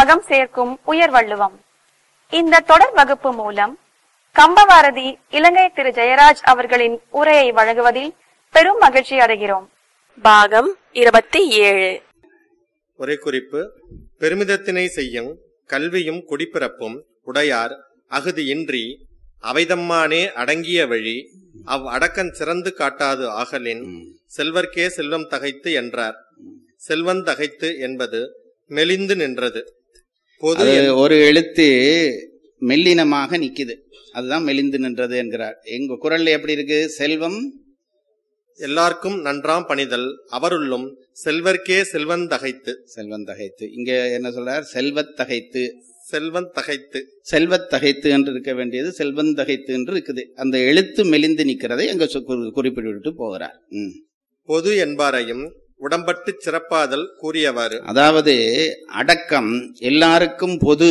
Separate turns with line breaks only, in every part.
அகம் சேர்க்கும் உயர் வள்ளுவம் இந்த தொடர் வகுப்பு மூலம் கம்பவாரதி இலங்கை திரு ஜெயராஜ் அவர்களின் உரையை வழங்குவதில் பெரும் மகிழ்ச்சி அடைகிறோம்
பாகம் இருபத்தி ஏழு
ஒரே குறிப்பு பெருமிதத்தினை செய்யும் கல்வியும் குடிப்பிறப்பும் உடையார் அகுதி இன்றி அவைதம்மானே அடங்கிய வழி அவ் அடக்கன் சிறந்து காட்டாது ஆகலின் செல்வர்க்கே செல்வம் தகைத்து என்றார் செல்வம் தகைத்து என்பது மெலிந்து நின்றது பொது
அது
என்-
ஒரு எழுத்து மெல்லினமாக நிக்குது அதுதான் மெலிந்து நின்றது என்கிறார் எங்க குரல்ல எப்படி இருக்கு செல்வம்
எல்லார்க்கும் நன்றாம் பணிதல் அவருள்ளும் செல்வர்க்கே செல்வம் தகைத்து
செல்வம் தகைத்து இங்க என்ன சொல்றார் செல்வத் தகைத்து
செல்வம் தகைத்து
செல்வத் தகைத்து என்று இருக்க வேண்டியது செல்வம் தகைத்து என்று இருக்குது அந்த எழுத்து மெலிந்து நிக்கிறதை அங்க சு- குறி- குறிப்பிட்டு போகிறார் ம்.
பொது என்பாரையும் உடம்பட்டு சிறப்பாதல் கூறியவாறு
அதாவது அடக்கம் எல்லாருக்கும் பொது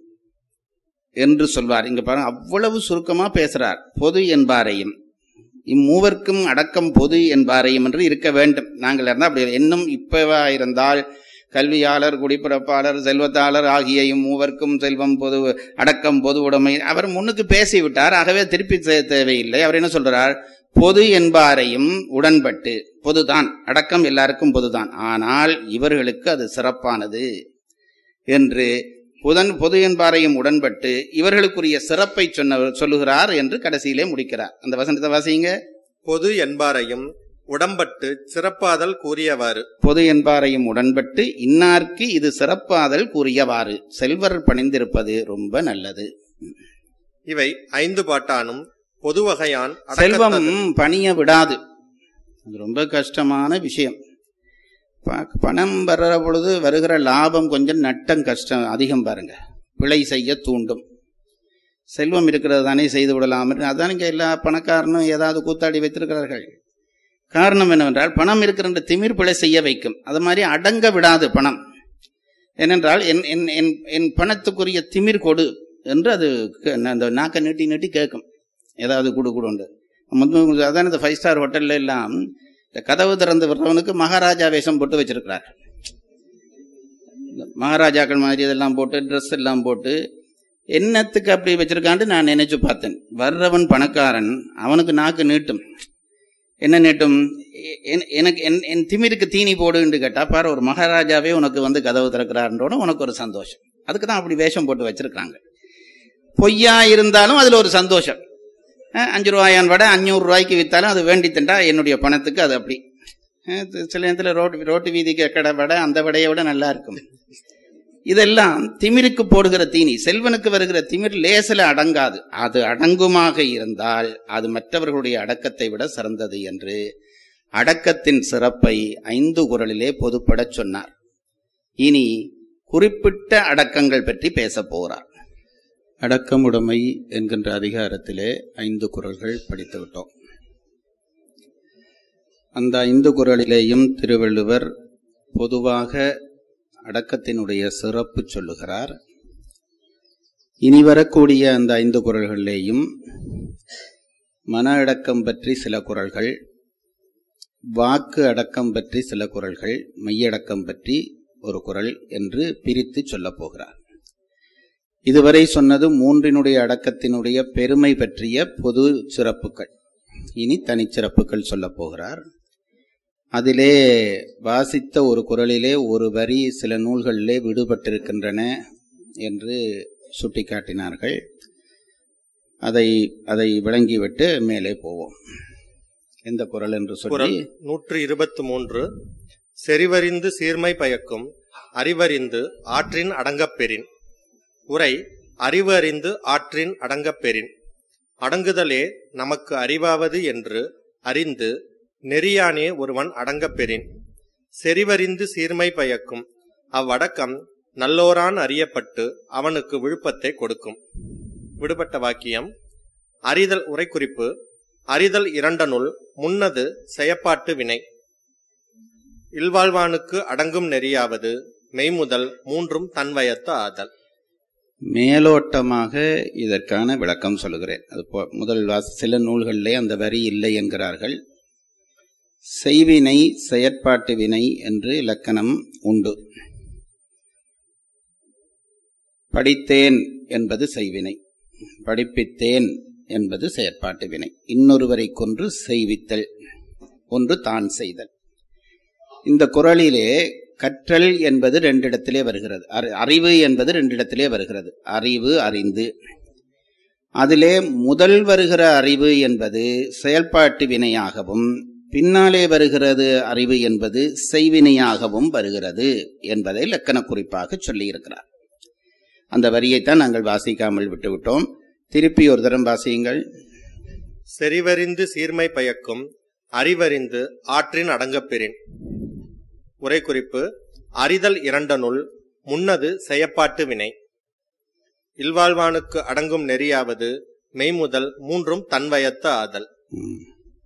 என்று சொல்வார் இங்க பாருங்க அவ்வளவு சுருக்கமா பேசுறார் பொது என்பாரையும் இம்மூவர்க்கும் அடக்கம் பொது என்பாரையும் என்று இருக்க வேண்டும் நாங்கள் இருந்தால் அப்படி இன்னும் இப்பவா இருந்தால் கல்வியாளர் குடிப்பிறப்பாளர் செல்வத்தாளர் ஆகிய இம்மூவர்க்கும் செல்வம் பொது அடக்கம் பொது உடைமை அவர் முன்னுக்கு பேசிவிட்டார் ஆகவே திருப்பி தே- தேவையில்லை அவர் என்ன சொல்றார் பொது என்பாரையும் உடன்பட்டு பொதுதான் அடக்கம் எல்லாருக்கும் பொதுதான் ஆனால் இவர்களுக்கு அது சிறப்பானது என்று புதன் பொது என்பாரையும் உடன்பட்டு இவர்களுக்குரிய சிறப்பை சொன்ன சொல்லுகிறார் என்று கடைசியிலே முடிக்கிறார் அந்த வசனத்தை வாசிங்க
பொது என்பாரையும் உடம்பட்டு சிறப்பாதல் கூறியவாறு
பொது என்பாரையும் உடன்பட்டு இன்னார்க்கு இது சிறப்பாதல் கூறியவாறு செல்வர் பணிந்திருப்பது ரொம்ப நல்லது
இவை ஐந்து பாட்டானும் பொது வகையான்
செல்வம்
அடக்கத்தது.
பணிய விடாது அது ரொம்ப கஷ்டமான விஷயம் ப- பணம் வர்ற பொழுது வருகிற லாபம் கொஞ்சம் நட்டம் கஷ்டம் அதிகம் பாருங்க பிழை செய்ய தூண்டும் செல்வம் இருக்கிறது தானே செய்து விடலாம் என்று அதான் இங்க எல்லா பணக்காரனும் ஏதாவது கூத்தாடி வைத்திருக்கிறார்கள் காரணம் என்னவென்றால் பணம் இருக்கிற திமிர் பிழை செய்ய வைக்கும் அது மாதிரி அடங்க விடாது பணம் ஏனென்றால் என் என் என் என் பணத்துக்குரிய திமிர் கொடு என்று அது க- அந்த நாக்கை நீட்டி நீட்டி கேட்கும் ஏதாவது குடு குடுண்டு முந்து அதான் இந்த ஃபைவ் ஸ்டார் ஹோட்டல்ல எல்லாம் இந்த கதவு திறந்து வர்றவனுக்கு மகாராஜா வேஷம் போட்டு வச்சிருக்கிறார் இந்த மகாராஜாக்கள் மாதிரி இதெல்லாம் போட்டு ட்ரெஸ் எல்லாம் போட்டு என்னத்துக்கு அப்படி வச்சிருக்கான்ட்டு நான் நினைச்சு பார்த்தேன் வர்றவன் பணக்காரன் அவனுக்கு நாக்கு நீட்டும் என்ன நீட்டும் எ- என்- எனக்கு என் என் திமிருக்கு தீனி போடுன்னு கேட்டா பாரு ஒரு மகாராஜாவே உனக்கு வந்து கதவு திறக்கிறாருன்றோட உனக்கு ஒரு சந்தோஷம் அதுக்கு தான் அப்படி வேஷம் போட்டு வச்சிருக்காங்க பொய்யா இருந்தாலும் அதுல ஒரு சந்தோஷம் அஹ் அஞ்சு ரூபாயான் வடை அஞ்சூறு ரூபாய்க்கு வித்தாலும் அது வேண்டி திண்டா என்னுடைய பணத்துக்கு அது அப்படி அஹ் தி- சில நேரத்தில் ரோட்டு ரோட்டு வீதிக்கு கடை வடை அந்த வடையை விட நல்லா இருக்கும் இதெல்லாம் திமிருக்கு போடுகிற தீனி செல்வனுக்கு வருகிற திமிர் லேசில் அடங்காது அது அடங்குமாக இருந்தால் அது மற்றவர்களுடைய அடக்கத்தை விட சிறந்தது என்று அடக்கத்தின் சிறப்பை ஐந்து குரலிலே பொதுப்படச் சொன்னார் இனி குறிப்பிட்ட அடக்கங்கள் பற்றி பேசப் போகிறார் அடக்கமுடைமை என்கின்ற அதிகாரத்திலே ஐந்து குரல்கள் படித்து விட்டோம் அந்த ஐந்து குரலிலேயும் திருவள்ளுவர் பொதுவாக அடக்கத்தினுடைய சிறப்பு சொல்லுகிறார் இனி வரக்கூடிய அந்த ஐந்து குரல்களிலேயும் மன அடக்கம் பற்றி சில குரல்கள் வாக்கு அடக்கம் பற்றி சில குரல்கள் மெய்யடக்கம் பற்றி ஒரு குரல் என்று பிரித்து சொல்லப் போகிறார் இதுவரை சொன்னது மூன்றினுடைய அடக்கத்தினுடைய பெருமை பற்றிய பொது சிறப்புகள் இனி தனிச்சிறப்புகள் சொல்லப் போகிறார் அதிலே வாசித்த ஒரு குரலிலே ஒரு வரி சில நூல்களிலே விடுபட்டிருக்கின்றன என்று சுட்டிக்காட்டினார்கள் அதை அதை விளங்கிவிட்டு மேலே போவோம் எந்த குரல் என்று
குரல்
சொல்லி
நூற்று இருபத்து மூன்று செறிவறிந்து சீர்மை பயக்கும் அறிவறிந்து ஆற்றின் அடங்கப் பெறின் உரை அறிவு அறிந்து ஆற்றின் அடங்கப் பெறின் அடங்குதலே நமக்கு அறிவாவது என்று அறிந்து நெறியானே ஒருவன் அடங்கப் பெறின் செறிவறிந்து சீர்மை பயக்கும் அவ்வடக்கம் நல்லோரான் அறியப்பட்டு அவனுக்கு விழுப்பத்தை கொடுக்கும் விடுபட்ட வாக்கியம் அறிதல் உரைக்குறிப்பு அறிதல் இரண்டனுள் முன்னது செயப்பாட்டு வினை இல்வாழ்வானுக்கு அடங்கும் நெறியாவது மெய்முதல் மூன்றும் தன்வயத்து ஆதல்
மேலோட்டமாக இதற்கான விளக்கம் சொல்லுகிறேன் அது போ- முதல் வாச சில நூல்களிலே அந்த வரி இல்லை என்கிறார்கள் செய்வினை செயற்பாட்டு வினை என்று இலக்கணம் உண்டு படித்தேன் என்பது செய்வினை படிப்பித்தேன் என்பது செயற்பாட்டு வினை இன்னொருவரை கொன்று செய்வித்தல் ஒன்று தான் செய்தல் இந்த குரலிலே கற்றல் என்பது ரெண்டிடத்திலே வருகிறது அறி- அறிவு என்பது ரெண்டிடத்திலே வருகிறது அறிவு அறிந்து அதிலே முதல் வருகிற அறிவு என்பது செயல்பாட்டு வினையாகவும் பின்னாலே வருகிறது அறிவு என்பது செய்வினையாகவும் வருகிறது என்பதை இலக்கண குறிப்பாக சொல்லியிருக்கிறார் அந்த வரியைத்தான் நாங்கள் வாசிக்காமல் விட்டுவிட்டோம் திருப்பி ஒரு தரம் வாசியுங்கள்
செறிவறிந்து சீர்மை பயக்கும் அறிவறிந்து ஆற்றின் அடங்கப்பெறின் உரை குறிப்பு அறிதல் இரண்டனுள் முன்னது செயப்பாட்டு வினை இல்வாழ்வானுக்கு அடங்கும் நெறியாவது மெய்முதல் மூன்றும் தன்வயத்த ஆதல்
ம்.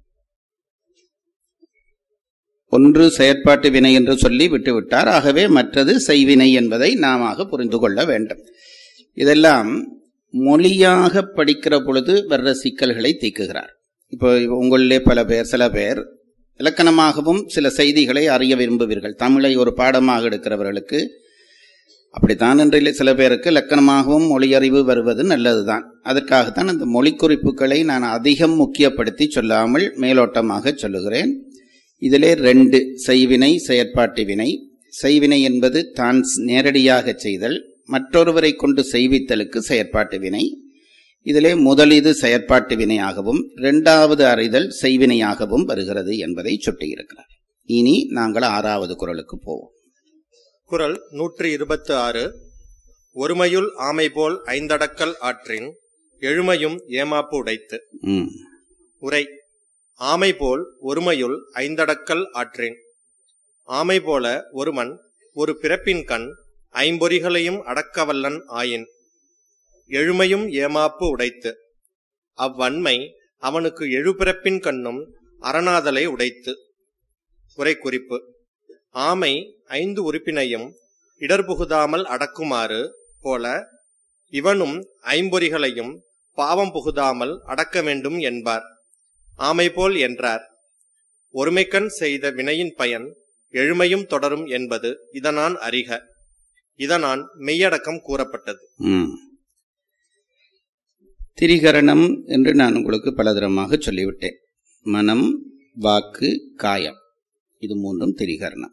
ஒன்று செயற்பாட்டு வினை என்று சொல்லி விட்டுவிட்டார் ஆகவே மற்றது செய்வினை என்பதை நாம புரிந்து கொள்ள வேண்டும் இதெல்லாம் மொழியாக படிக்கிற பொழுது வர்ற சிக்கல்களை தீக்குகிறார் இப்போ உங்களிலே பல பேர் சில பேர் இலக்கணமாகவும் சில செய்திகளை அறிய விரும்புவீர்கள் தமிழை ஒரு பாடமாக எடுக்கிறவர்களுக்கு அப்படித்தான் என்று இல்லை சில பேருக்கு இலக்கணமாகவும் மொழியறிவு வருவது நல்லதுதான் அதற்காகத்தான் அந்த மொழி குறிப்புகளை நான் அதிகம் முக்கியப்படுத்தி சொல்லாமல் மேலோட்டமாக சொல்லுகிறேன் இதிலே ரெண்டு செய்வினை செயற்பாட்டு வினை செய்வினை என்பது தான் நேரடியாக செய்தல் மற்றொருவரை கொண்டு செய்வித்தலுக்கு செயற்பாட்டு வினை இதிலே முதலிது செயற்பாட்டு வினையாகவும் இரண்டாவது அறிதல் செய்வினையாகவும் வருகிறது என்பதை சுட்டியிருக்கிறார் இனி நாங்கள் ஆறாவது குரலுக்கு போவோம்
குறள் நூற்றி இருபத்து ஆறு ஒருமையுள் ஆமை போல் ஐந்தடக்கல் ஆற்றின் எழுமையும் ஏமாப்பு உடைத்து
ம்
உரை ஆமை போல் ஒருமையுள் ஐந்தடக்கல் ஆற்றின் ஆமை போல ஒருவன் ஒரு பிறப்பின் கண் ஐம்பொறிகளையும் அடக்கவல்லன் ஆயின் எழுமையும் ஏமாப்பு உடைத்து அவ்வன்மை அவனுக்கு எழுபிறப்பின் கண்ணும் அரணாதலை உடைத்து உரை குறிப்பு ஆமை ஐந்து உறுப்பினையும் இடர்புகுதாமல் அடக்குமாறு போல இவனும் ஐம்பொறிகளையும் பாவம் புகுதாமல் அடக்க வேண்டும் என்பார் ஆமை போல் என்றார் ஒருமைக்கண் செய்த வினையின் பயன் எழுமையும் தொடரும் என்பது இதனான் அறிக இதனான் மெய்யடக்கம் கூறப்பட்டது
ம். திரிகரணம் என்று நான் உங்களுக்கு பலதரமாக சொல்லிவிட்டேன் மனம் வாக்கு காயம் இது மூன்றும் திரிகரணம்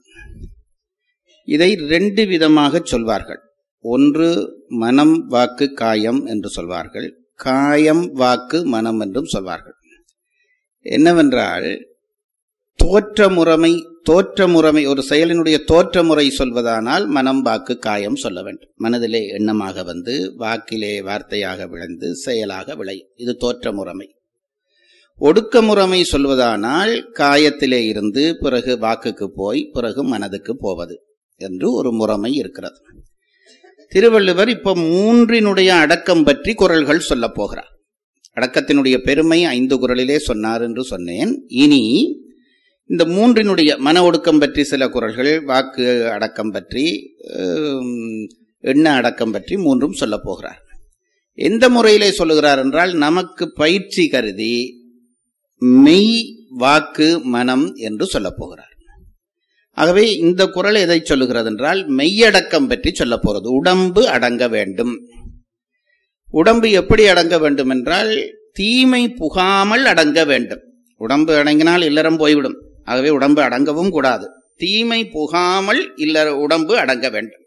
இதை ரெண்டு விதமாக சொல்வார்கள் ஒன்று மனம் வாக்கு காயம் என்று சொல்வார்கள் காயம் வாக்கு மனம் என்றும் சொல்வார்கள் என்னவென்றால் தோற்ற முறைமை தோற்ற முறைமை ஒரு செயலினுடைய தோற்ற முறை சொல்வதானால் மனம் வாக்கு காயம் சொல்ல வேண்டும் மனதிலே எண்ணமாக வந்து வாக்கிலே வார்த்தையாக விளைந்து செயலாக விளையும் இது தோற்ற முறைமை ஒடுக்க முறைமை சொல்வதானால் காயத்திலே இருந்து பிறகு வாக்குக்கு போய் பிறகு மனதுக்கு போவது என்று ஒரு முறைமை இருக்கிறது திருவள்ளுவர் இப்ப மூன்றினுடைய அடக்கம் பற்றி குரல்கள் சொல்லப் போகிறார் அடக்கத்தினுடைய பெருமை ஐந்து குரலிலே சொன்னார் என்று சொன்னேன் இனி இந்த மூன்றினுடைய மன ஒடுக்கம் பற்றி சில குரல்கள் வாக்கு அடக்கம் பற்றி ஹம், எண்ண அடக்கம் பற்றி மூன்றும் சொல்லப் போகிறார் எந்த முறையிலே சொல்லுகிறார் என்றால் நமக்கு பயிற்சி கருதி மெய் வாக்கு மனம் என்று சொல்லப் போகிறார் ஆகவே இந்த குரல் எதை சொல்லுகிறது என்றால் மெய்யடக்கம் பற்றி சொல்லப் போகிறது உடம்பு அடங்க வேண்டும் உடம்பு எப்படி அடங்க வேண்டும் என்றால் தீமை புகாமல் அடங்க வேண்டும் உடம்பு அடங்கினால் இல்லறம் போய்விடும் ஆகவே உடம்பு அடங்கவும் கூடாது தீமை புகாமல் இல்லற உடம்பு அடங்க வேண்டும்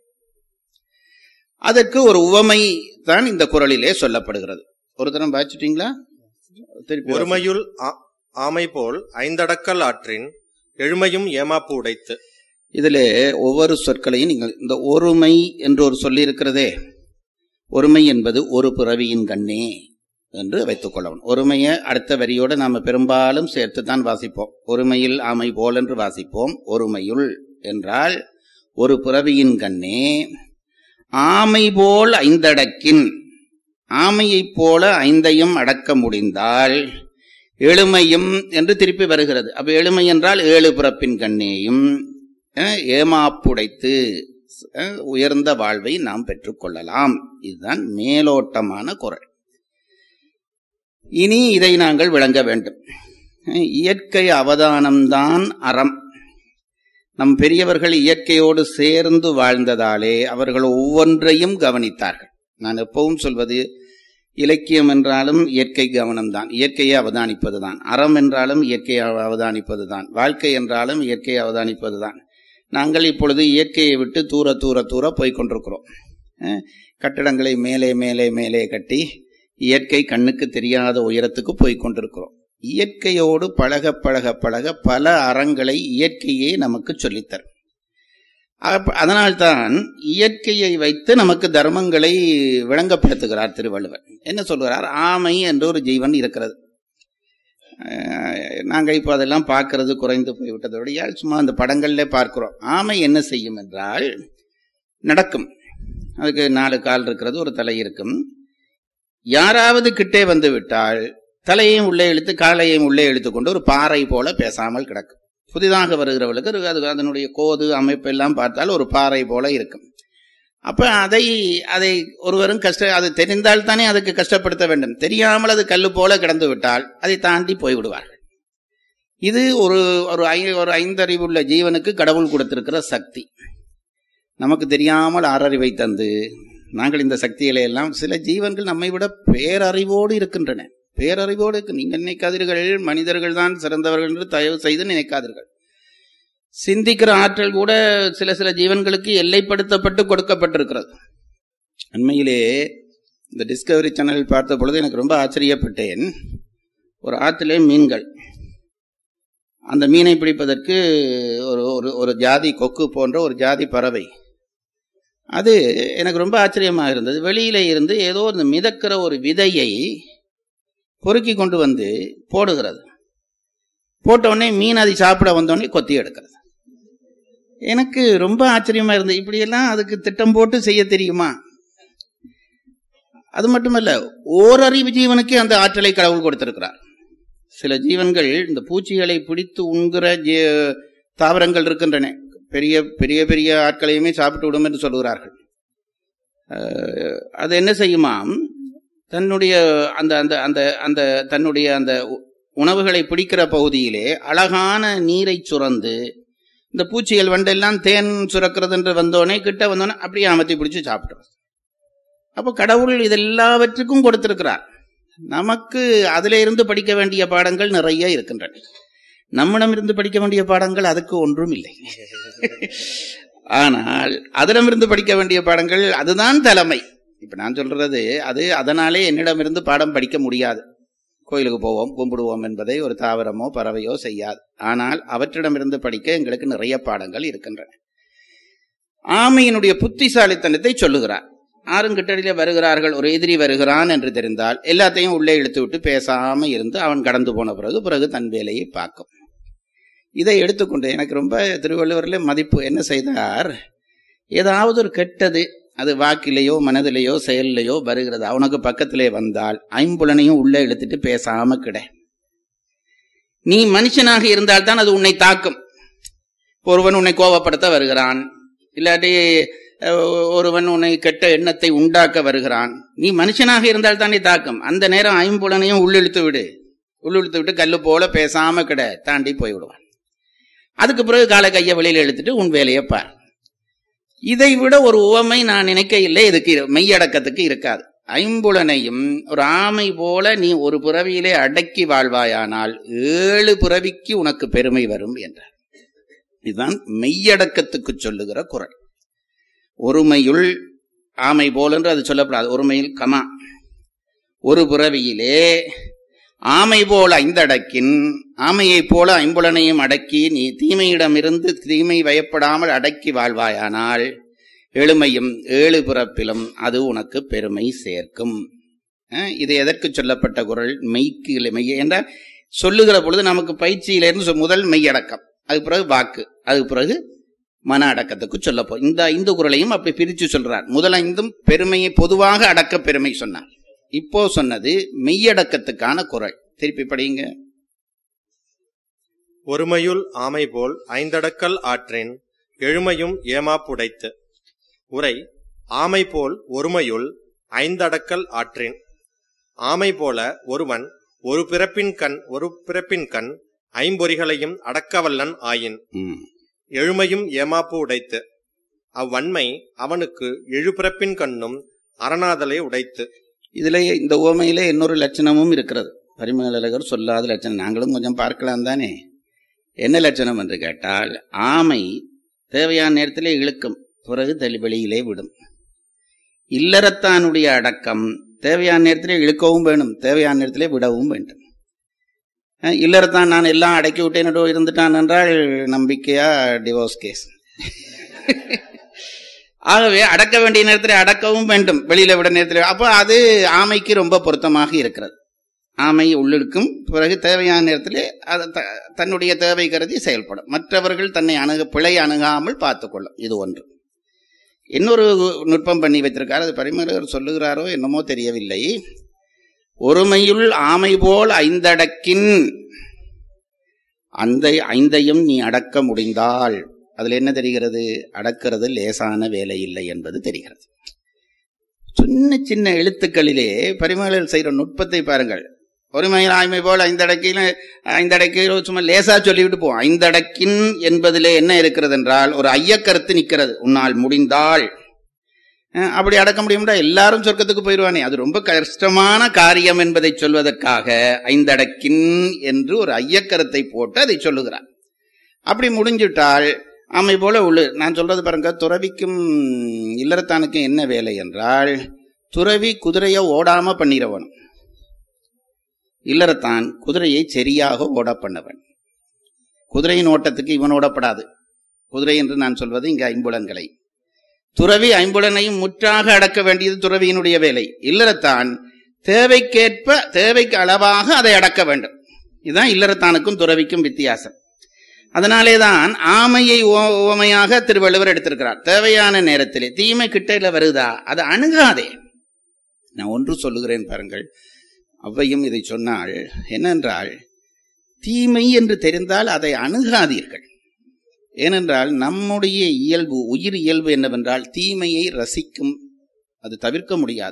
அதற்கு ஒரு உவமை தான் இந்த குரலிலே சொல்லப்படுகிறது ஒரு தரம் வாசிட்டீங்களா திருப்பி வாசிங்க.
ஒருமையுள் ஆ- ஆமை போல் ஐந்தடக்கல் ஆற்றின் எழுமையும் ஏமாப்பு உடைத்து
இதிலே ஒவ்வொரு சொற்களையும் நீங்கள் இந்த ஒருமை என்று ஒரு சொல்லி இருக்கிறதே ஒருமை என்பது ஒரு பிறவியின் கண்ணே என்று வைத்துக் கொள்ளவும் ஒருமையை அடுத்த வரியோடு நாம பெரும்பாலும் சேர்த்து தான் வாசிப்போம் ஒருமையில் ஆமை போல் என்று வாசிப்போம் ஒருமையுள் என்றால் ஒரு பிறவியின் கண்ணே ஆமை போல் ஐந்தடக்கின் ஆமையைப் போல ஐந்தையும் அடக்க முடிந்தால் எளிமையும் என்று திருப்பி வருகிறது அப்ப எளிமை என்றால் ஏழு பிறப்பின் கண்ணேயும் அஹ், ஏமாப்புடைத்து அஹ், உயர்ந்த வாழ்வை நாம் பெற்றுக்கொள்ளலாம் இதுதான் மேலோட்டமான குரல் இனி இதை நாங்கள் விளங்க வேண்டும் அஹ், இயற்கை அவதானம்தான் அறம் நம் பெரியவர்கள் இயற்கையோடு சேர்ந்து வாழ்ந்ததாலே அவர்கள் ஒவ்வொன்றையும் கவனித்தார்கள் நான் எப்பவும் சொல்வது இலக்கியம் என்றாலும் இயற்கை கவனம்தான் இயற்கையை அவதானிப்பதுதான் அறம் என்றாலும் இயற்கையை அவதானிப்பதுதான் வாழ்க்கை என்றாலும் இயற்கையை அவதானிப்பதுதான் நாங்கள் இப்பொழுது இயற்கையை விட்டு தூர தூர தூர போய் கொண்டிருக்கிறோம் அஹ், கட்டடங்களை மேலே மேலே மேலே கட்டி இயற்கை கண்ணுக்கு தெரியாத உயரத்துக்கு போய் கொண்டிருக்கிறோம் இயற்கையோடு பழக பழக பழக பல அறங்களை இயற்கையே நமக்கு சொல்லித்தரும் அப்ப- அதனால்தான் இயற்கையை வைத்து நமக்கு தர்மங்களை விளங்கப்படுத்துகிறார் திருவள்ளுவர் என்ன சொல்கிறார் ஆமை என்ற ஒரு ஜீவன் இருக்கிறது அஹ், நாங்க இப்போ அதெல்லாம் பார்க்கறது குறைந்து போய்விட்டதோடைய சும்மா அந்த படங்கள்ல பார்க்கிறோம் ஆமை என்ன செய்யும் என்றால் நடக்கும் அதுக்கு நாலு கால் இருக்கிறது ஒரு தலை இருக்கும் யாராவது கிட்டே வந்து விட்டால் தலையையும் உள்ளே இழுத்து காலையும் உள்ளே இழுத்து கொண்டு ஒரு பாறை போல பேசாமல் கிடக்கும் புதிதாக வருகிறவர்களுக்கு அது- அது அதனுடைய கோது அமைப்பு எல்லாம் பார்த்தால் ஒரு பாறை போல இருக்கும் அப்ப அதை அதை ஒருவரும் கஷ்ட அது தெரிந்தால் தானே அதுக்கு கஷ்டப்படுத்த வேண்டும் தெரியாமல் அது கல்லு போல கிடந்து விட்டால் அதை தாண்டி போய்விடுவார்கள் இது ஒரு ஒரு ஐ ஒரு ஐந்தறிவுள்ள ஜீவனுக்கு கடவுள் கொடுத்திருக்கிற சக்தி நமக்கு தெரியாமல் ஆறறிவை தந்து நாங்கள் இந்த சக்திகளை எல்லாம் சில ஜீவன்கள் நம்மை விட பேரறிவோடு இருக்கின்றன பேரறிவோடு இருக்கு நீங்க நினைக்காதீர்கள் மனிதர்கள் தான் சிறந்தவர்கள் என்று தயவு செய்து நினைக்காதீர்கள் சிந்திக்கிற ஆற்றல் கூட சில சில ஜீவன்களுக்கு எல்லைப்படுத்தப்பட்டு கொடுக்கப்பட்டிருக்கிறது உண்மையிலே இந்த டிஸ்கவரி சேனல் பார்த்த பொழுது எனக்கு ரொம்ப ஆச்சரியப்பட்டேன் ஒரு ஆற்றிலே மீன்கள் அந்த மீனை பிடிப்பதற்கு ஒரு ஒரு ஒரு ஜாதி கொக்கு போன்ற ஒரு ஜாதி பறவை அது எனக்கு ரொம்ப ஆச்சரியமாக இருந்தது வெளியில இருந்து ஏதோ இந்த மிதக்கிற ஒரு விதையை பொறுக்கி கொண்டு வந்து போடுகிறது போட்ட உடனே மீன் அதை சாப்பிட வந்த உடனே கொத்தி எடுக்கிறது எனக்கு ரொம்ப ஆச்சரியமா இருந்தது இப்படியெல்லாம் அதுக்கு திட்டம் போட்டு செய்ய தெரியுமா அது மட்டுமல்ல ஓரறிவு ஜீவனுக்கே அந்த ஆற்றலை கடவுள் கொடுத்திருக்கிறார் சில ஜீவன்கள் இந்த பூச்சிகளை பிடித்து உண்கிற ஜீ- தாவரங்கள் இருக்கின்றன பெரிய பெரிய பெரிய ஆட்களையுமே சாப்பிட்டு விடும் என்று சொல்கிறார்கள் அஹ், அது என்ன செய்யுமாம் தன்னுடைய அந்த அந்த அந்த அந்த தன்னுடைய அந்த உ- உணவுகளை பிடிக்கிற பகுதியிலே அழகான நீரை சுரந்து இந்த பூச்சிகள் வண்டெல்லாம் தேன் சுரக்கிறது என்று வந்தோடனே கிட்ட வந்தோடனே அப்படியே அமர்த்தி பிடிச்சு சாப்பிடுறது அப்போ கடவுள் இதெல்லாவற்றுக்கும் கொடுத்திருக்கிறார் நமக்கு அதில இருந்து படிக்க வேண்டிய பாடங்கள் நிறைய இருக்கின்றன நம்மிடம் இருந்து படிக்க வேண்டிய பாடங்கள் அதுக்கு ஒன்றும் இல்லை ஆனால் அதிடமிருந்து படிக்க வேண்டிய பாடங்கள் அதுதான் தலைமை இப்ப நான் சொல்றது அது அதனாலே என்னிடமிருந்து பாடம் படிக்க முடியாது கோயிலுக்கு போவோம் கும்பிடுவோம் என்பதை ஒரு தாவரமோ பறவையோ செய்யாது ஆனால் அவற்றிடமிருந்து படிக்க எங்களுக்கு நிறைய பாடங்கள் இருக்கின்றன ஆமையினுடைய புத்திசாலித்தனத்தை சொல்லுகிறார் ஆறுங்கிட்டடியிலே வருகிறார்கள் ஒரு எதிரி வருகிறான் என்று தெரிந்தால் எல்லாத்தையும் உள்ளே இழுத்து விட்டு பேசாம இருந்து அவன் கடந்து போன பிறகு பிறகு தன் வேலையை பார்க்கும் இதை எடுத்துக்கொண்டு எனக்கு ரொம்ப திருவள்ளுவரில் மதிப்பு என்ன செய்தார் ஏதாவது ஒரு கெட்டது அது வாக்கிலேயோ மனதிலேயோ செயல்லையோ வருகிறது அவனுக்கு பக்கத்திலே வந்தால் ஐம்புலனையும் உள்ளே இழுத்துட்டு பேசாம கிட நீ மனுஷனாக இருந்தால்தான் அது உன்னை தாக்கும் ஒருவன் உன்னை கோபப்படுத்த வருகிறான் இல்லாட்டி அஹ், ஒருவன் உன்னை கெட்ட எண்ணத்தை உண்டாக்க வருகிறான் நீ மனுஷனாக இருந்தால் தானே தாக்கும் அந்த நேரம் ஐம்புலனையும் உள்ளிழுத்து விடு உள்ளிழுத்து விட்டு கல்லு போல பேசாம கிட தாண்டி போய் விடுவான் அதுக்கு பிறகு காலை கையை வெளியில எடுத்துட்டு உன் வேலையை பார் இதை விட ஒரு உவமை நான் நினைக்க இல்லை இதுக்கு இரு- மெய்யடக்கத்துக்கு இருக்காது ஐம்புலனையும் ஒரு ஆமை போல நீ ஒரு பிறவியிலே அடக்கி வாழ்வாயானால் ஏழு பிறவிக்கு உனக்கு பெருமை வரும் என்றார் இதுதான் மெய்யடக்கத்துக்கு சொல்லுகிற குரல் ஒருமையுள் ஆமை போல் என்று அது சொல்லப்படாது ஒருமையில் கமா ஒரு பிறவியிலே ஆமை போல ஐந்தடக்கின் ஆமையைப் போல ஐம்புலனையும் அடக்கி நீ தீமையிடமிருந்து தீமை பயப்படாமல் அடக்கி வாழ்வாயானால் எளிமையும் ஏழு பிறப்பிலும் அது உனக்கு பெருமை சேர்க்கும் அஹ், இது எதற்கு சொல்லப்பட்ட குரல் மெய்க்கு இல்லை மெய்ய என்றால் சொல்லுகிற பொழுது நமக்கு பயிற்சியிலிருந்து சொ- முதல் மெய்யடக்கம் அதுக்கு பிறகு வாக்கு அதுக்கு பிறகு மன அடக்கத்துக்கு சொல்ல போ இந்த ஐந்து குரலையும் அப்படி பிரிச்சு சொல்றார் முதல் ஐந்தும் பெருமையை பொதுவாக அடக்க பெருமை சொன்னார் இப்போ சொன்னது மெய்யடக்கத்துக்கான குரல் திருப்பி படிங்க
ஒருமையுள் ஆமை போல் ஐந்தடக்கல் ஆற்றின் எழுமையும் ஏமாப்புடைத்து உரை ஆமை போல் ஒருமையுள் ஐந்தடக்கல் ஆற்றின் ஆமை போல ஒருவன் ஒரு பிறப்பின் கண் ஒரு பிறப்பின் கண் ஐம்பொறிகளையும் அடக்கவல்லன் ஆயின்
ம்.
எழுமையும் ஏமாப்பு உடைத்து அவ்வன்மை அவனுக்கு எழுபிறப்பின் கண்ணும் அரணாதலை உடைத்து
இதுல இந்த உவமையிலே இன்னொரு லட்சணமும் இருக்கிறது பரிமேலழகர் சொல்லாத லட்சணம் நாங்களும் கொஞ்சம் பார்க்கலாம் தானே என்ன லட்சணம் என்று கேட்டால் ஆமை தேவையான நேரத்திலே இழுக்கும் பிறகு தெளி வெளியிலே விடும் இல்லறத்தானுடைய அடக்கம் தேவையான நேரத்திலே இழுக்கவும் வேணும் தேவையான நேரத்திலே விடவும் வேண்டும் அஹ் இல்லறத்தான் நான் எல்லாம் அடக்கி விட்டேன் இருந்துட்டான் என்றால் நம்பிக்கையா டிவோர்ஸ் கேஸ் ஆகவே அடக்க வேண்டிய நேரத்தில் அடக்கவும் வேண்டும் வெளியில விட நேரத்தில் அப்போ அது ஆமைக்கு ரொம்ப பொருத்தமாக இருக்கிறது ஆமை உள்ளிருக்கும் பிறகு தேவையான நேரத்தில் அது த- தன்னுடைய தேவை கருதி செயல்படும் மற்றவர்கள் தன்னை அணுக பிழை அணுகாமல் பார்த்துக்கொள்ளும் இது ஒன்று இன்னொரு நுட்பம் பண்ணி வைத்திருக்கார் அது பரிமளகர் சொல்லுகிறாரோ என்னமோ தெரியவில்லை ஒருமையுள் ஆமை போல் ஐந்தடக்கின் அந்த ஐந்தையும் நீ அடக்க முடிந்தால் அதுல என்ன தெரிகிறது அடக்கிறது லேசான வேலை இல்லை என்பது தெரிகிறது சின்ன சின்ன எழுத்துக்களிலே பரிமளர் செய்கிற நுட்பத்தை பாருங்கள் ஒருமையில் ஆய்மை போல் ஐந்தடக்கில ஐந்தடக்கில் சும்மா லேசா சொல்லிவிட்டு போவோம் ஐந்தடக்கின் என்பதிலே என்ன இருக்கிறது என்றால் ஒரு ஐயக்கருத்து நிற்கிறது உன்னால் முடிந்தால் அஹ், அப்படி அடக்க முடியும்டா எல்லாரும் சொர்க்கத்துக்கு போயிடுவானே அது ரொம்ப கஷ்டமான காரியம் என்பதை சொல்வதற்காக ஐந்தடக்கின் என்று ஒரு ஐயக்கருத்தை போட்டு அதை சொல்லுகிறார் அப்படி முடிஞ்சிட்டால் ஆமை போல உள்ளு நான் சொல்றது பாருங்க துறவிக்கும் இல்லறத்தானுக்கும் என்ன வேலை என்றால் துறவி குதிரையை ஓடாம பண்ணிடவன் இல்லறத்தான் குதிரையை சரியாக ஓட பண்ணவன் குதிரையின் ஓட்டத்துக்கு இவன் ஓடப்படாது குதிரை என்று நான் சொல்வது இங்கு ஐம்புலன்களை துறவி ஐம்புலனையும் முற்றாக அடக்க வேண்டியது துறவியினுடைய வேலை இல்லறத்தான் தேவைக்கேற்ப தேவைக்கு அளவாக அதை அடக்க வேண்டும் இதுதான் இல்லறத்தானுக்கும் துறவிக்கும் வித்தியாசம் அதனாலேதான் ஆமையை உவ- உவமையாக திருவள்ளுவர் எடுத்திருக்கிறார் தேவையான நேரத்திலே தீமை கிட்டையில வருதா அதை அணுகாதே நான் ஒன்று சொல்லுகிறேன் பாருங்கள் அவ்வையும் இதை சொன்னாள் என்னென்றால் தீமை என்று தெரிந்தால் அதை அணுகாதீர்கள் ஏனென்றால் நம்முடைய இயல்பு உயிர் இயல்பு என்னவென்றால் தீமையை ரசிக்கும் அது தவிர்க்க முடியாது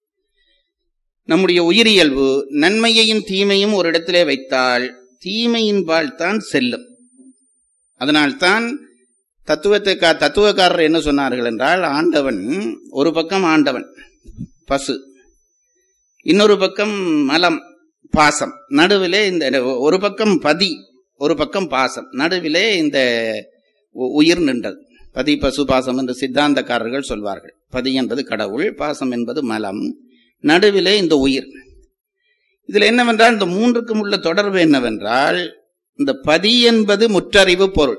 நம்முடைய உயிர் இயல்பு நன்மையையும் தீமையும் ஒரு இடத்திலே வைத்தால் தீமையின் தான் செல்லும் அதனால்தான் தத்துவத்தை கா- தத்துவக்காரர் என்ன சொன்னார்கள் என்றால் ஆண்டவன் ஒரு பக்கம் ஆண்டவன் பசு இன்னொரு பக்கம் மலம் பாசம் நடுவிலே இந்த ஒரு பக்கம் பதி ஒரு பக்கம் பாசம் நடுவிலே இந்த உ- உயிர் நின்றது பதி பசு பாசம் என்று சித்தாந்தக்காரர்கள் சொல்வார்கள் பதி என்பது கடவுள் பாசம் என்பது மலம் நடுவிலே இந்த உயிர் இதுல என்னவென்றால் இந்த மூன்றுக்கும் உள்ள தொடர்பு என்னவென்றால் இந்த பதி என்பது முற்றறிவு பொருள்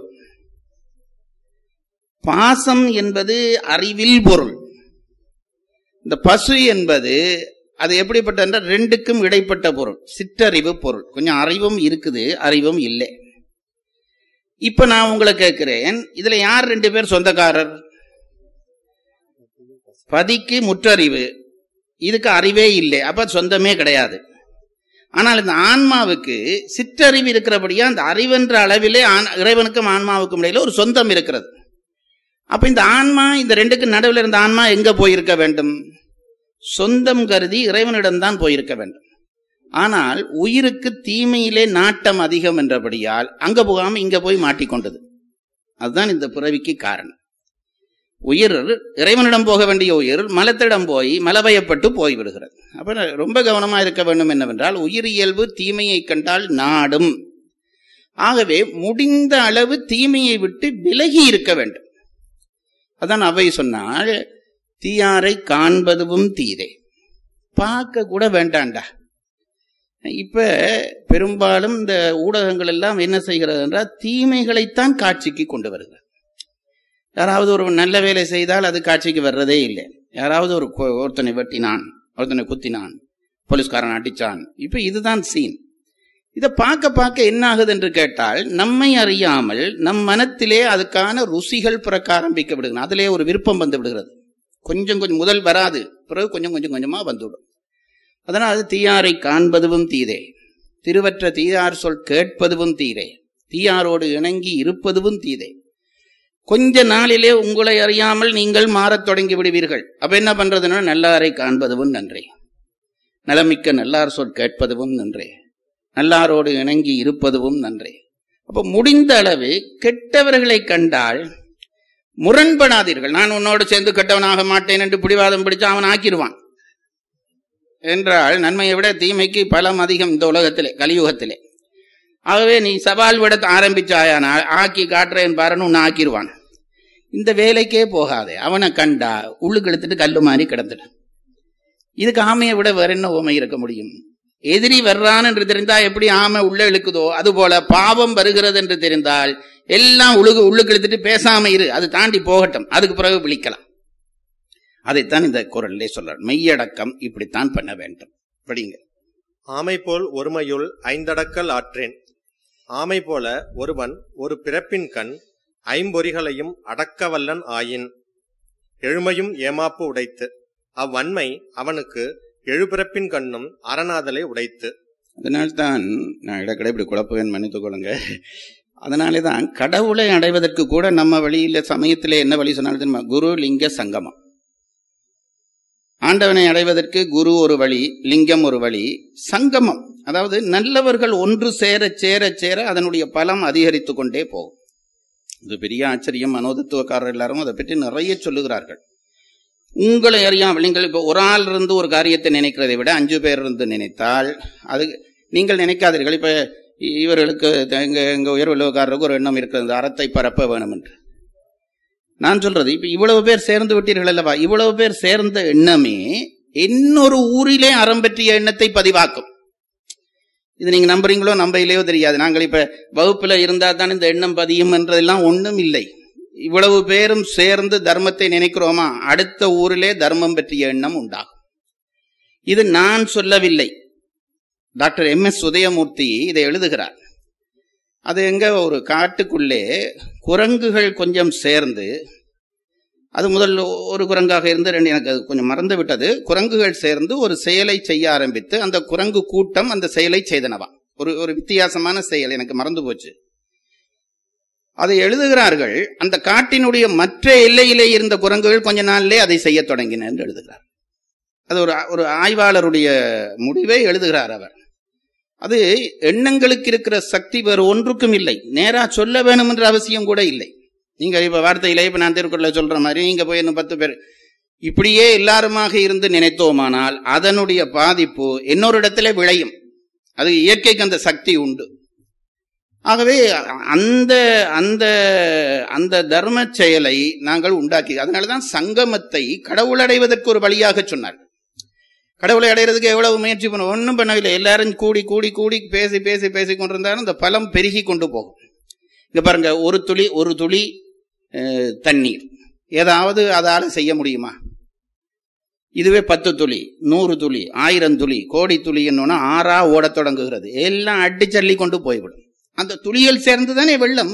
பாசம் என்பது அறிவில் பொருள் இந்த பசு என்பது அது எப்படிப்பட்ட என்றால் ரெண்டுக்கும் இடைப்பட்ட பொருள் சிற்றறிவு பொருள் கொஞ்சம் அறிவும் இருக்குது அறிவும் இல்லை இப்ப நான் உங்களை கேட்கிறேன் இதுல யார் ரெண்டு பேர் சொந்தக்காரர் பதிக்கு முற்றறிவு இதுக்கு அறிவே இல்லை அப்ப சொந்தமே கிடையாது ஆனால் இந்த ஆன்மாவுக்கு சிற்றறிவு இருக்கிறபடியா அந்த அறிவென்ற அளவிலே ஆண்- இறைவனுக்கும் ஆன்மாவுக்கும் இடையில ஒரு சொந்தம் இருக்கிறது அப்ப இந்த ஆன்மா இந்த ரெண்டுக்கு நடுவில் இருந்த ஆன்மா எங்க போயிருக்க வேண்டும் சொந்தம் கருதி இறைவனிடம்தான் போயிருக்க வேண்டும் ஆனால் உயிருக்கு தீமையிலே நாட்டம் அதிகம் என்றபடியால் அங்க போகாம இங்க போய் மாட்டிக்கொண்டது அதுதான் இந்த பிறவிக்கு காரணம் உயிர் இறைவனிடம் போக வேண்டிய உயிர் மலத்திடம் போய் மலபயப்பட்டு போய்விடுகிறது அப்ப ரொம்ப கவனமா இருக்க வேண்டும் என்னவென்றால் உயிர் இயல்பு தீமையை கண்டால் நாடும் ஆகவே முடிந்த அளவு தீமையை விட்டு விலகி இருக்க வேண்டும் அதான் அவை சொன்னால் தீயாரை காண்பதுவும் தீரே பார்க்க கூட வேண்டாண்டா இப்ப பெரும்பாலும் இந்த ஊடகங்கள் எல்லாம் என்ன செய்கிறது என்றால் தீமைகளைத்தான் காட்சிக்கு கொண்டு வருகிறது யாராவது ஒரு நல்ல வேலை செய்தால் அது காட்சிக்கு வர்றதே இல்லை யாராவது ஒரு கொ- ஒருத்தனை வெட்டினான் ஒருத்தனை குத்தினான் போலீஸ்காரன் அடிச்சான் இப்ப இதுதான் சீன் இதை பார்க்க பார்க்க என்ன ஆகுது என்று கேட்டால் நம்மை அறியாமல் நம் மனத்திலே அதுக்கான ருசிகள் பிறக்க ஆரம்பிக்க விடுகிறது அதிலே ஒரு விருப்பம் வந்து விடுகிறது கொஞ்சம் கொஞ்சம் முதல் வராது பிறகு கொஞ்சம் கொஞ்சம் கொஞ்சமா வந்துவிடும் அதனால் அது தீயாரை காண்பதுவும் தீதே திருவற்ற தீயார் சொல் கேட்பதுவும் தீரே தீயாரோடு இணங்கி இருப்பதுவும் தீதே கொஞ்ச நாளிலே உங்களை அறியாமல் நீங்கள் மாறத் தொடங்கி விடுவீர்கள் அப்ப என்ன பண்றதுன்னா நல்லாரை காண்பதுவும் நன்றே நலமிக்க நல்லார் சொல் கேட்பதுவும் நன்றே நல்லாரோடு இணங்கி இருப்பதுவும் நன்றே அப்ப முடிந்த அளவு கெட்டவர்களை கண்டால் முரண்படாதீர்கள் நான் உன்னோடு சேர்ந்து கெட்டவனாக மாட்டேன் என்று பிடிவாதம் பிடிச்சு அவன் ஆக்கிடுவான் என்றால் நன்மையை விட தீமைக்கு பலம் அதிகம் இந்த உலகத்திலே கலியுகத்திலே ஆகவே நீ சவால் விட ஆரம்பிச்சாயானால் ஆக்கி காட்டுறேன் பாருன்னு உன்னை ஆக்கிடுவான் இந்த வேலைக்கே போகாதே அவனை கண்டா உள்ளுக்கு எடுத்துட்டு கல்லு மாதிரி கிடந்துட்டு இதுக்கு ஆமையை விட வேற என்ன உமை இருக்க முடியும் எதிரி வர்றான் என்று தெரிந்தா எப்படி ஆமை உள்ள இழுக்குதோ அதுபோல பாவம் வருகிறது என்று தெரிந்தால் எல்லாம் உழுகு உள்ளுக்கு இழுத்துட்டு பேசாம இரு அது தாண்டி போகட்டும் அதுக்கு பிறகு விழிக்கலாம் அதைத்தான் இந்த குரல்லே சொல்றார் மெய்யடக்கம் இப்படித்தான் பண்ண வேண்டும் படிங்க
ஆமை போல் ஒருமையுள் ஐந்தடக்கல் ஆற்றேன் ஆமை போல ஒருவன் ஒரு பிறப்பின் கண் ஐம்பொறிகளையும் அடக்கவல்லன் ஆயின் எழுமையும் ஏமாப்பு உடைத்து அவ்வன்மை அவனுக்கு எழுபிறப்பின் கண்ணும் அரணாதலை உடைத்து
அதனால்தான் நான் இடக்கடை இப்படி குழப்புவேன் மன்னித்துக் கொள்ளுங்க அதனாலே தான் கடவுளை அடைவதற்கு கூட நம்ம வழியில சமயத்திலே என்ன வழி சொன்னாலும் தெரியுமா குரு லிங்க சங்கமம் ஆண்டவனை அடைவதற்கு குரு ஒரு வழி லிங்கம் ஒரு வழி சங்கமம் அதாவது நல்லவர்கள் ஒன்று சேர சேர சேர அதனுடைய பலம் அதிகரித்து கொண்டே போகும் இது பெரிய ஆச்சரியம் மனோதத்துவக்காரர் எல்லாரும் அதை பற்றி நிறைய சொல்லுகிறார்கள் உங்களை அறியாமல் நீங்கள் இப்போ ஒரு ஆள் இருந்து ஒரு காரியத்தை நினைக்கிறதை விட அஞ்சு பேர் இருந்து நினைத்தால் அது நீங்கள் நினைக்காதீர்கள் இப்ப இவர்களுக்கு எங்க எங்க உயர்வுலகாரருக்கு ஒரு எண்ணம் இருக்கிறது இந்த அறத்தை பரப்ப வேணும் என்று நான் சொல்றது இப்ப இவ்வளவு பேர் சேர்ந்து விட்டீர்கள் அல்லவா இவ்வளவு பேர் சேர்ந்த எண்ணமே இன்னொரு ஊரிலே அறம் பற்றிய எண்ணத்தை பதிவாக்கும் இது நீங்க நம்புறீங்களோ நம்பையிலையோ தெரியாது நாங்கள் இப்ப வகுப்புல இருந்தா தான் இந்த எண்ணம் பதியும் என்றதெல்லாம் ஒண்ணும் இல்லை இவ்வளவு பேரும் சேர்ந்து தர்மத்தை நினைக்கிறோமா அடுத்த ஊரிலே தர்மம் பற்றிய எண்ணம் உண்டாகும் இது நான் சொல்லவில்லை டாக்டர் எம் எஸ் உதயமூர்த்தி இதை எழுதுகிறார் அது எங்க ஒரு காட்டுக்குள்ளே குரங்குகள் கொஞ்சம் சேர்ந்து அது முதல் ஒரு குரங்காக இருந்து ரெண்டு எனக்கு அது கொஞ்சம் மறந்து விட்டது குரங்குகள் சேர்ந்து ஒரு செயலை செய்ய ஆரம்பித்து அந்த குரங்கு கூட்டம் அந்த செயலை செய்தனவா ஒரு ஒரு வித்தியாசமான செயல் எனக்கு மறந்து போச்சு அதை எழுதுகிறார்கள் அந்த காட்டினுடைய மற்ற எல்லையிலே இருந்த குரங்குகள் கொஞ்ச நாளிலே அதை செய்ய தொடங்கின என்று எழுதுகிறார் அது ஒரு ஒரு ஆய்வாளருடைய முடிவை எழுதுகிறார் அவர் அது எண்ணங்களுக்கு இருக்கிற சக்தி வேறு ஒன்றுக்கும் இல்லை நேரா சொல்ல வேணும் என்ற அவசியம் கூட இல்லை நீங்க இப்ப வார்த்தையில இப்ப நான் திருக்குறள சொல்ற மாதிரி நீங்க போய் இன்னும் பத்து பேர் இப்படியே எல்லாருமாக இருந்து நினைத்தோமானால் அதனுடைய பாதிப்பு இன்னொரு இடத்துல விளையும் அது இயற்கைக்கு அந்த சக்தி உண்டு ஆகவே அந்த அந்த அந்த தர்ம செயலை நாங்கள் உண்டாக்கி அதனாலதான் சங்கமத்தை கடவுள் அடைவதற்கு ஒரு வழியாக சொன்னார் கடவுளை அடைகிறதுக்கு எவ்வளவு முயற்சி பண்ண ஒன்றும் பண்ணவில்லை எல்லாரும் கூடி கூடி கூடி பேசி பேசி பேசி கொண்டிருந்தாலும் அந்த பலம் பெருகி கொண்டு போகும் இங்க பாருங்க ஒரு துளி ஒரு துளி அஹ், தண்ணீர் ஏதாவது அதால செய்ய முடியுமா இதுவே பத்து துளி நூறு துளி ஆயிரம் துளி கோடி துளி என்னன்னா ஆறா ஓடத் தொடங்குகிறது எல்லாம் அடிச்சள்ளி கொண்டு போய்விடும் அந்த துளிகள் சேர்ந்து தானே வெள்ளம்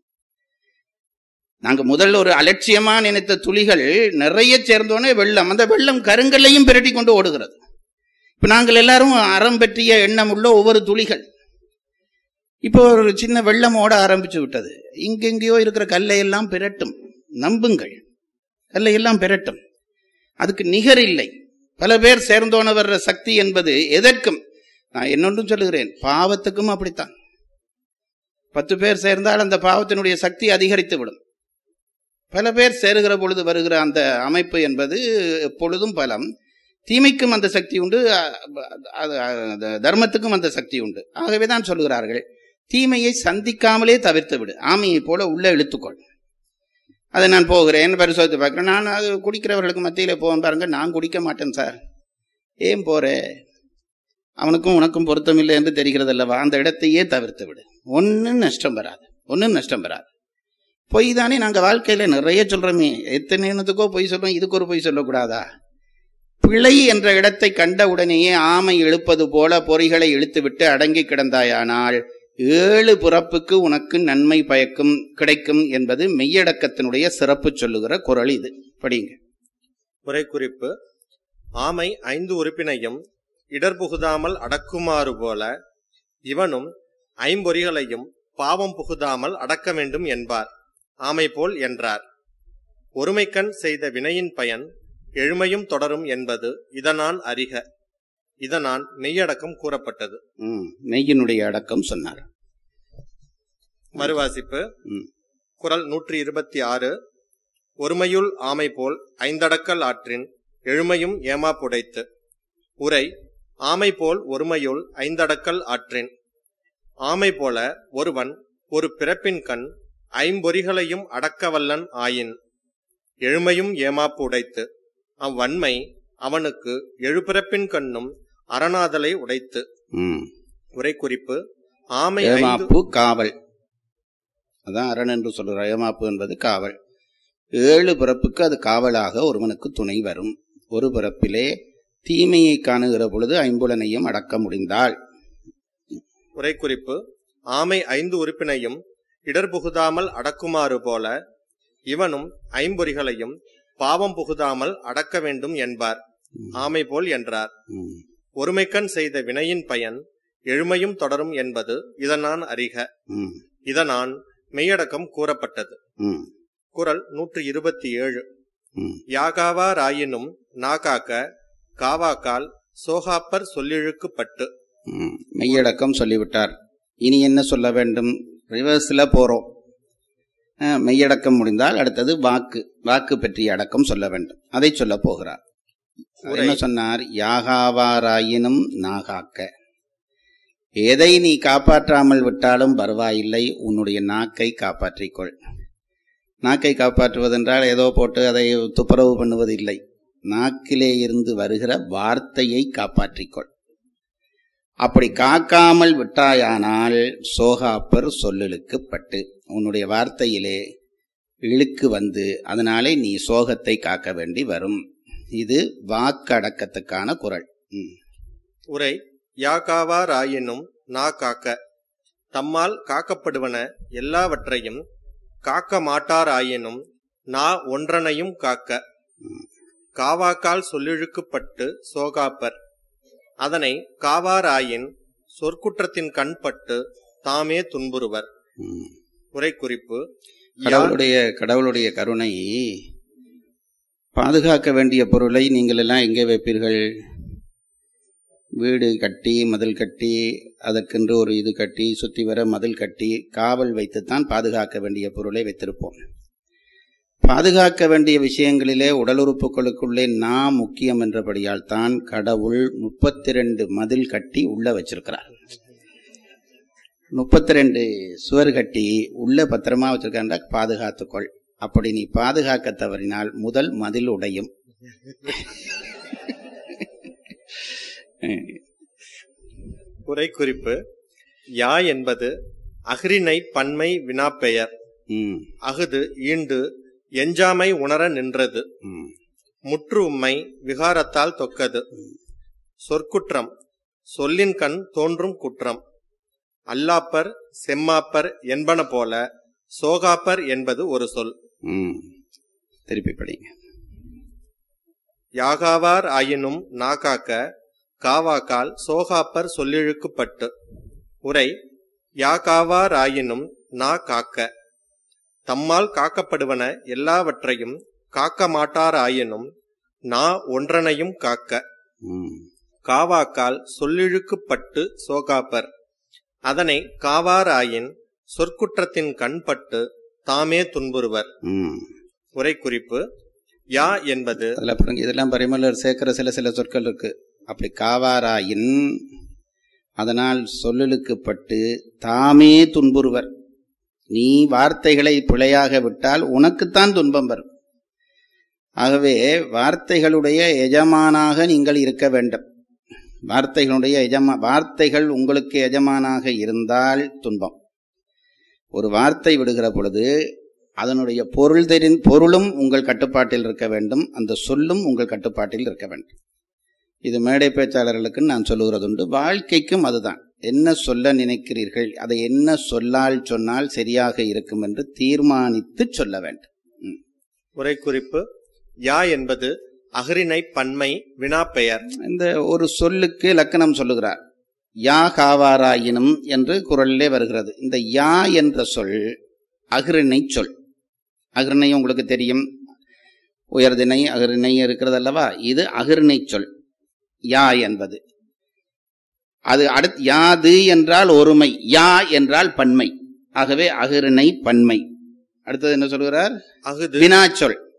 நாங்க முதல்ல ஒரு அலட்சியமா நினைத்த துளிகள் நிறைய சேர்ந்தோனே வெள்ளம் அந்த வெள்ளம் கருங்கல்லையும் பிரட்டி கொண்டு ஓடுகிறது இப்ப நாங்கள் எல்லாரும் அறம் பற்றிய எண்ணம் உள்ள ஒவ்வொரு துளிகள் இப்போ ஒரு சின்ன வெள்ளம் ஓட ஆரம்பிச்சு விட்டது இங்கெங்கேயோ இருக்கிற கல்லை எல்லாம் பிரட்டும் நம்புங்கள் கல்லை எல்லாம் பிரட்டும் அதுக்கு நிகர் இல்லை பல பேர் சேர்ந்தோன வர்ற சக்தி என்பது எதற்கும் நான் என்னொன்றும் சொல்லுகிறேன் பாவத்துக்கும் அப்படித்தான் பத்து பேர் சேர்ந்தால் அந்த பாவத்தினுடைய சக்தி அதிகரித்து விடும் பல பேர் சேருகிற பொழுது வருகிற அந்த அமைப்பு என்பது எப்பொழுதும் பலம் தீமைக்கும் அந்த சக்தி உண்டு அ- அது- அது தர்மத்துக்கும் அந்த சக்தி உண்டு ஆகவே தான் சொல்லுகிறார்கள் தீமையை சந்திக்காமலே தவிர்த்து விடு ஆமையை போல உள்ள இழுத்துக்கொள் அதை நான் போகிறேன் பரிசோதித்து பார்க்கிறேன் நான் அது குடிக்கிறவர்களுக்கு மத்தியில போவேன் பாருங்க நான் குடிக்க மாட்டேன் சார் ஏன் போறே அவனுக்கும் உனக்கும் பொருத்தம் இல்லை என்று தெரிகிறது அல்லவா அந்த இடத்தையே தவிர்த்து விடு ஒன்னும் நஷ்டம் வராது ஒன்னும் நஷ்டம் வராது பொய் தானே நாங்க வாழ்க்கையில நிறைய சொல்றோமே எத்தனை எண்ணத்துக்கோ பொய் சொல்றோம் இதுக்கு ஒரு பொய் சொல்லக்கூடாதா பிழை என்ற இடத்தை கண்ட உடனேயே ஆமை இழுப்பது போல பொறிகளை இழுத்துவிட்டு அடங்கி கிடந்தாயானால் ஏழு பிறப்புக்கு உனக்கு நன்மை பயக்கும் கிடைக்கும் என்பது மெய்யடக்கத்தினுடைய சிறப்பு சொல்லுகிற குரல் இது படிங்க
உரை குறிப்பு ஆமை ஐந்து உறுப்பினையும் இடர்புகுதாமல் அடக்குமாறு போல இவனும் ஐம்பொறிகளையும் பாவம் புகுதாமல் அடக்க வேண்டும் என்பார் ஆமை போல் என்றார் ஒருமைக்கண் செய்த வினையின் பயன் எழுமையும் தொடரும் என்பது இதனான் அறிக இதனான் மெய்யடக்கம் கூறப்பட்டது
ம், மெய்யினுடைய அடக்கம் சொன்னார்
மறுவாசிப்பு
ம்.
குறள் நூற்றி இருபத்தி ஆறு ஒருமையுள் ஆமை போல் ஐந்தடக்கல் ஆற்றின் எழுமையும் ஏமாப்புடைத்து உரை ஆமை போல் ஒருமையுள் ஐந்தடக்கல் ஆற்றின் ஆமை போல ஒருவன் ஒரு பிறப்பின் கண் ஐம்பொறிகளையும் அடக்கவல்லன் ஆயின் எழுமையும் ஏமாப்பு உடைத்து அவ்வன்மை அவனுக்கு எழுபிறப்பின் கண்ணும் அரணாதலை உடைத்து
ம்.
உரை குறிப்பு ஆமை ஐந்து
ஏமாப்பு காவல் அதான் அரண் என்று சொல்கிறார் ஏமாப்பு என்பது காவல் ஏழு பிறப்புக்கு அது காவலாக ஒருவனுக்கு துணை வரும் ஒரு பிறப்பிலே தீமையை காணுகிற பொழுது ஐம்புலனையும் அடக்க முடிந்தால்
உரை குறிப்பு ஆமை ஐந்து உறுப்பினையும் இடர் புகுதாமல் அடக்குமாறு போல இவனும் ஐம்பொறிகளையும் பாவம் புகுதாமல் அடக்க வேண்டும் என்பார் ஆமை போல் என்றார்
ம்.
ஒருமைக்கண் செய்த வினையின் பயன் எழுமையும் தொடரும் என்பது இதனான் அறிக
ம்.
இதனான் மெய்யடக்கம் கூறப்பட்டது
ம்.
குறள் நூற்று இருபத்தி ஏழு
ம்.
யாகாவாராயினும் நாகாக்க காவாக்கால் சோகாப்பர் சொல்லிழுக்கு பட்டு
ம். மெய்யடக்கம் சொல்லிவிட்டார் இனி என்ன சொல்ல வேண்டும் ரிவர்ஸில் போறோம் அஹ், மெய்யடக்கம் முடிந்தால் அடுத்தது வாக்கு வாக்கு பற்றிய அடக்கம் சொல்ல வேண்டும் அதை சொல்ல போகிறார் அவர் என்ன சொன்னார் யாகாவாராயினும் நாகாக்க எதை நீ காப்பாற்றாமல் விட்டாலும் பரவாயில்லை உன்னுடைய நாக்கை காப்பாற்றிக்கொள் நாக்கை காப்பாற்றுவதென்றால் ஏதோ போட்டு அதை துப்புரவு பண்ணுவது இல்லை நாக்கிலே இருந்து வருகிற வார்த்தையை காப்பாற்றிக்கொள் அப்படி காக்காமல் விட்டாயானால் சோகாப்பர் சொல்லலுக்கு பட்டு உன்னுடைய வார்த்தையிலே இழுக்கு வந்து அதனாலே நீ சோகத்தை காக்க வேண்டி வரும் இது வாக்கடக்கத்துக்கான குரல் ம்.
உரை யாகாவாராயினும் நா காக்க தம்மால் காக்கப்படுவன எல்லாவற்றையும் காக்க மாட்டாராயினும் நா ஒன்றனையும் காக்க காவாக்கால் சொல்லிழுக்குப்பட்டு சோகாப்பர் அதனை காவாராயின் சொற்குற்றத்தின் கண்பட்டு தாமே துன்புறுவர்
ம்.
உரை குறிப்பு
கடவுளுடைய கடவுளுடைய கருணை பாதுகாக்க வேண்டிய பொருளை நீங்கள் எல்லாம் எங்கே வைப்பீர்கள் வீடு கட்டி மதில் கட்டி அதற்கென்று ஒரு இது கட்டி சுத்தி வர மதில் கட்டி காவல் வைத்துத்தான் பாதுகாக்க வேண்டிய பொருளை வைத்திருப்போம் பாதுகாக்க வேண்டிய விஷயங்களிலே உடல் உறுப்புகளுக்குள்ளே நான் முக்கியம் என்றபடியால் தான் கடவுள் முப்பத்தி ரெண்டு மதில் கட்டி உள்ள வச்சிருக்கிறார் முப்பத்தி ரெண்டு சுவர் கட்டி உள்ள பத்திரமா வச்சிருக்காண்டா பாதுகாத்துக்கொள் அப்படி நீ பாதுகாக்க தவறினால் முதல் மதில் உடையும்
உரை குறிப்பு யா என்பது அஃறிணை பன்மை வினாப்பெயர்
ம்,
அகுது ஈண்டு எஞ்சாமை உணர நின்றது
ம்,
முற்று உம்மை விகாரத்தால் தொக்கது சொற்குற்றம் சொல்லின் கண் தோன்றும் குற்றம் அல்லாப்பர் செம்மாப்பர் என்பன போல சோகாப்பர் என்பது ஒரு சொல்
ம். திருப்பி படிங்க
யாகாவார் ஆயினும் நாகாக்க காவாக்கால் சோகாப்பர் சொல்லிழுக்குப்பட்டு உரை யாகாவார் ஆயினும் நா காக்க தம்மால் காக்கப்படுவன எல்லாவற்றையும் காக்க மாட்டாராயினும் நா ஒன்றனையும் காக்க
ம்,
காவாக்கால் சொல்லிழுக்குப்பட்டு சோகாப்பர் அதனை காவாராயின் சொற்குற்றத்தின் கண்பட்டு தாமே துன்புறுவர்
ம்.
உரை குறிப்பு யா என்பது
அதுல பாருங்க இதெல்லாம் பரிமலர் சேர்க்கிற சில சில சொற்கள் இருக்கு அப்படி காவாராயின் அதனால் சொல்லலுக்கு பட்டு தாமே துன்புறுவர் நீ வார்த்தைகளை பிழையாக விட்டால் உனக்குத்தான் துன்பம் வரும் ஆகவே வார்த்தைகளுடைய எஜமானாக நீங்கள் இருக்க வேண்டும் வார்த்தைகளுடைய எஜமா வார்த்தைகள் உங்களுக்கு எஜமானாக இருந்தால் துன்பம் ஒரு வார்த்தை விடுகிற பொழுது அதனுடைய பொருள் தெரிந் பொருளும் உங்கள் கட்டுப்பாட்டில் இருக்க வேண்டும் அந்த சொல்லும் உங்கள் கட்டுப்பாட்டில் இருக்க வேண்டும் இது மேடை பேச்சாளர்களுக்கு நான் சொல்லுகிறதுண்டு வாழ்க்கைக்கும் அதுதான் என்ன சொல்ல நினைக்கிறீர்கள் அதை என்ன சொல்லால் சொன்னால் சரியாக இருக்கும் என்று தீர்மானித்து சொல்ல வேண்டும் ம்.
உரை குறிப்பு யா என்பது அகரிணை பன்மை வினாப்பெயர்
இந்த ஒரு சொல்லுக்கு லக்கணம் சொல்லுகிறார் யா காவாராயினும் என்று குரலிலே வருகிறது இந்த யா என்ற சொல் அகிரிணை சொல் அகிரிணை உங்களுக்கு தெரியும் உயர்திணை அகிரிணை இருக்கிறது அல்லவா இது அகிரிணை சொல் யா என்பது அது அடுத்து யாது என்றால் ஒருமை யா என்றால் பன்மை ஆகவே அகிரிணை பன்மை அடுத்தது என்ன சொல்கிறார்
அகுது
வினாச்சொல்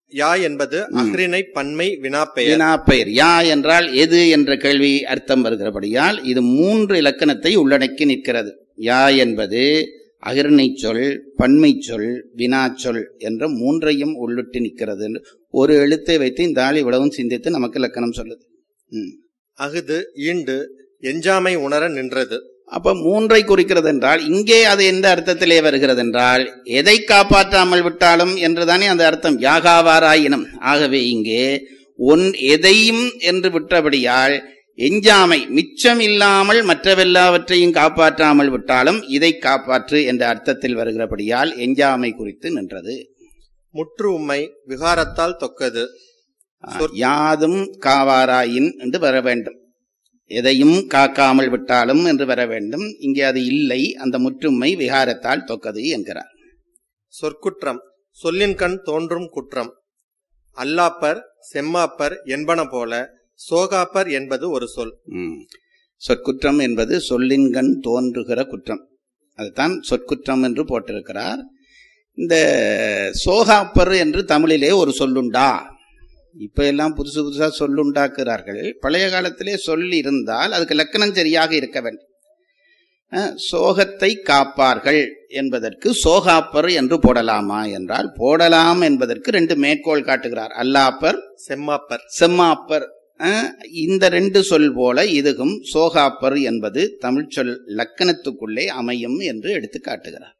யா என்பது அஃறிணை பன்மை வினாப்பெயர்
வினாப்பெயர் யா என்றால் எது என்ற கேள்வி அர்த்தம் வருகிறபடியால் இது மூன்று இலக்கணத்தை உள்ளடக்கி நிற்கிறது யா என்பது அகிர்ணை சொல் பன்மை சொல் வினாச்சொல் என்ற மூன்றையும் உள்ளிட்டு நிற்கிறது என்று ஒரு எழுத்தை வைத்து இந்த ஆள் இவ்வளவும் சிந்தித்து நமக்கு இலக்கணம் சொல்லுது ம்.
அகுது ஈண்டு எஞ்சாமை உணர நின்றது
அப்ப மூன்றை குறிக்கிறது என்றால் இங்கே அது எந்த அர்த்தத்திலே வருகிறது என்றால் எதை காப்பாற்றாமல் விட்டாலும் என்றுதானே அந்த அர்த்தம் யாகாவாராயினம் ஆகவே இங்கே ஒன் எதையும் என்று விட்டபடியால் எஞ்சாமை மிச்சம் இல்லாமல் மற்றவெல்லாவற்றையும் காப்பாற்றாமல் விட்டாலும் இதை காப்பாற்று என்ற அர்த்தத்தில் வருகிறபடியால் எஞ்சாமை குறித்து நின்றது
முற்று உம்மை விகாரத்தால் தொக்கது சொற்-
யாதும் காவாராயின் என்று வர வேண்டும் எதையும் காக்காமல் விட்டாலும் என்று வர வேண்டும் இங்கே அது இல்லை அந்த முற்றுமை விகாரத்தால் தொக்கது என்கிறார்
சொற்குற்றம் சொல்லின் கண் தோன்றும் குற்றம் அல்லாப்பர் செம்மாப்பர் என்பன போல சோகாப்பர் என்பது ஒரு சொல்
ம். சொற்குற்றம் என்பது சொல்லின்கண் தோன்றுகிற குற்றம் அதுதான் சொற்குற்றம் என்று போட்டிருக்கிறார் இந்த சோகாப்பர் என்று தமிழிலே ஒரு சொல்லுண்டா இப்ப எல்லாம் புதுசு புதுசா சொல்லுண்டாக்குறார்கள் பழைய காலத்திலே சொல் இருந்தால் அதுக்கு லக்கணம் சரியாக இருக்க வேண்டும் அஹ், சோகத்தை காப்பார்கள் என்பதற்கு சோகாப்பர் என்று போடலாமா என்றால் போடலாம் என்பதற்கு ரெண்டு மேற்கோள் காட்டுகிறார் அல்லாப்பர்
செம்மாப்பர்
செம்மாப்பர் அஹ், இந்த ரெண்டு சொல் போல இதுகும் சோகாப்பர் என்பது தமிழ் சொல் லக்கணத்துக்குள்ளே அமையும் என்று எடுத்து காட்டுகிறார்